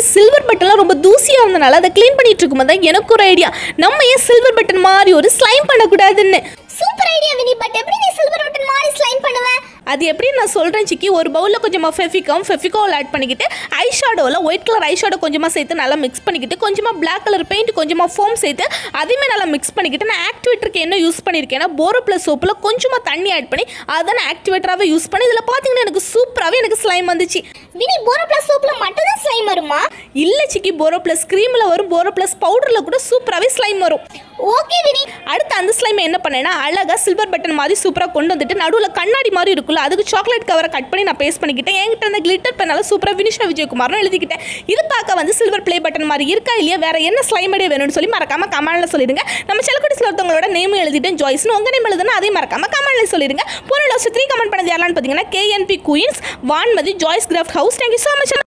silver பட்டன்லாம் ரொம்ப தூசியாக இருந்தனால அதை க்ளீன் பண்ணிட்டு இருக்கும்போது தான் எனக்கு ஒரு ஐடியா நம்ம ஏன் சில்வர் பட்டன் மாதிரி ஒரு ஸ்லைம் பண்ணக்கூடாதுன்னு சூப்பர் ஐடியா வினி பட் எப்படி நீ சில்வர் பட்டன் மாதிரி ஸ்லைம் பண்ணுவேன் அது எப்படி நான் சொல்கிறேன் சிக்கி ஒரு பவுலில் கொஞ்சமாக ஃபெஃபிகம் ஃபெஃபிகோல் ஆட் பண்ணிக்கிட்டு ஐ ஷேடோவில் ஒயிட் கலர் ஐ ஷேடோ கொஞ்சமாக சேர்த்து நல்லா மிக்ஸ் பண்ணிக்கிட்டு கொஞ்சமாக பிளாக் கலர் பெயிண்ட் கொஞ்சமாக ஃபோம் சேர்த்து அதையுமே நல்லா மிக்ஸ் பண்ணிக்கிட்டு நான் ஆக்டிவேட்டருக்கு என்ன யூஸ் பண்ணியிருக்கேன்னா போரோ ப்ளஸ் சோப்பில் கொஞ்சமாக தண்ணி ஆட் பண்ணி அதை நான் ஆக்டிவேட்டராகவே யூஸ் பண்ணி இதில் பார்த்தீங்கன்னா எனக்கு சூப்பராகவே எனக்கு ஸ்லைம் வந்துச்சு வினி போரோ பிளஸ் சோப்ல மட்டும் தான் ஸ்லைம் வருமா இல்லை சிக்கி போரோ ப்ளஸ் க்ரீமில் வரும் போரோ ப்ளஸ் பவுடரில் கூட சூப்பராகவே ஸ்லைம் வரும் ஓகே வினி அடுத்து அந்த ஸ்லைம் என்ன பண்ணேன்னா அழகாக சில்வர் பட்டன் மாதிரி சூப்பராக கொண்டு வந்துட்டு நடுவில் கண்ணாடி மாதிரி இருக்குல்ல அதுக்கு சாக்லேட் கவரை கட் பண்ணி நான் பேஸ்ட் பண்ணிக்கிட்டேன் என்கிட்ட அந்த கிளிட்டர் பெண்ணால சூப்பராக வினிஷா விஜயகுமார்னு எழுதிக்கிட்டேன் இது பார்க்க வந்து சில்வர் ப்ளே பட்டன் மாதிரி இருக்கா இல்லையா வேற என்ன ஸ்லைம் ஐடியா வேணும்னு சொல்லி மறக்காம கமெண்ட்ல சொல்லிடுங்க நம்ம செலக்குடிசில் ஒருத்தவங்களோட நேமும் எழுதிட்டேன் ஜாய்ஸ்னு உங்க நேம் எழுதுனா அதையும் மறக்காம கமெண்ட்ல சொல்லிடுங்க போன லாஸ்ட் த்ரீ கமெண்ட் பண்ணது யாரெல்லாம் பார்த்தீங்கன்னா KNB queens Vanmathi Joy's craft house thank you so much